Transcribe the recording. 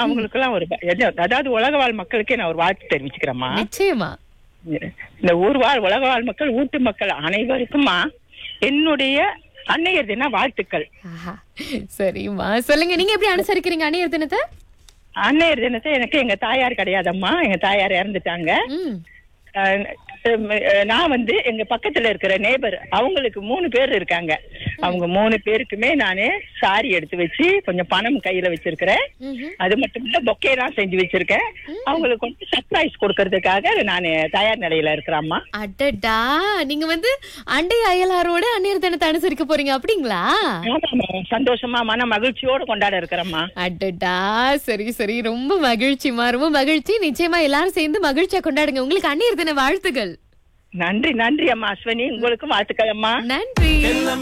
அவங்களுக்கு எல்லாம் ஒரு எது- அதாவது உலக வாழ் மக்களுக்கே நான் ஒரு வாழ்த்து தெரிவிச்சுக்கிறேம்மா நிச்சயமா இந்த ஊர் வாழ் உலக வாழ் மக்கள் ஊட்டு மக்கள் அனைவருக்குமா என்னுடைய அன்னையர் தின வாழ்த்துக்கள் ஆஹா. சரிம்மா சொல்லுங்க நீங்க எப்படி அனுசரிக்கிறீங்க அணியர் தினத்தை அன்னையர் தினத்தை எனக்கு எங்க தாயார் கிடையாதம்மா எங்க தாயார் இறந்துட்டாங்க ம் அஹ் அஹ் நான் வந்து எங்க பக்கத்துல இருக்கிற நேபர் அவங்களுக்கு மூணு பேர் இருக்காங்க அவங்க மூணு பேருக்குமே நானு சாரி எடுத்து வச்சு கொஞ்சம் பணம் கையில வச்சிருக்கிறேன் ம்ஹும். அது மட்டும் இல்ல பொக்கே தான் செஞ்சு வச்சிருக்கேன் அவங்களுக்கு வந்து சர்ப்ரைஸ் கொடுக்கறதுக்காக நான் தயார் நிலையில இருக்கிறேம்மா அடடா நீங்க வந்து அண்டை அயலாரோட அந்நியர் தினத்தை அனுசரிக்க போறீங்க அப்படிங்களா ஆமாம்மா, சந்தோஷமா மன மகிழ்ச்சியோட கொண்டாட இருக்கிறேம்மா அடடா சரி சரி ரொம்ப மகிழ்ச்சிமா ரொம்ப மகிழ்ச்சி நிச்சயமா எல்லாரும் சேர்ந்து மகிழ்ச்சியா கொண்டாடுங்க உங்களுக்கு அந்நியர் தின வாழ்த்துகள் நன்றி நன்றி அம்மா அஸ்வினி உங்களுக்கும் வாழ்த்துக்கள் அம்மா நன்றி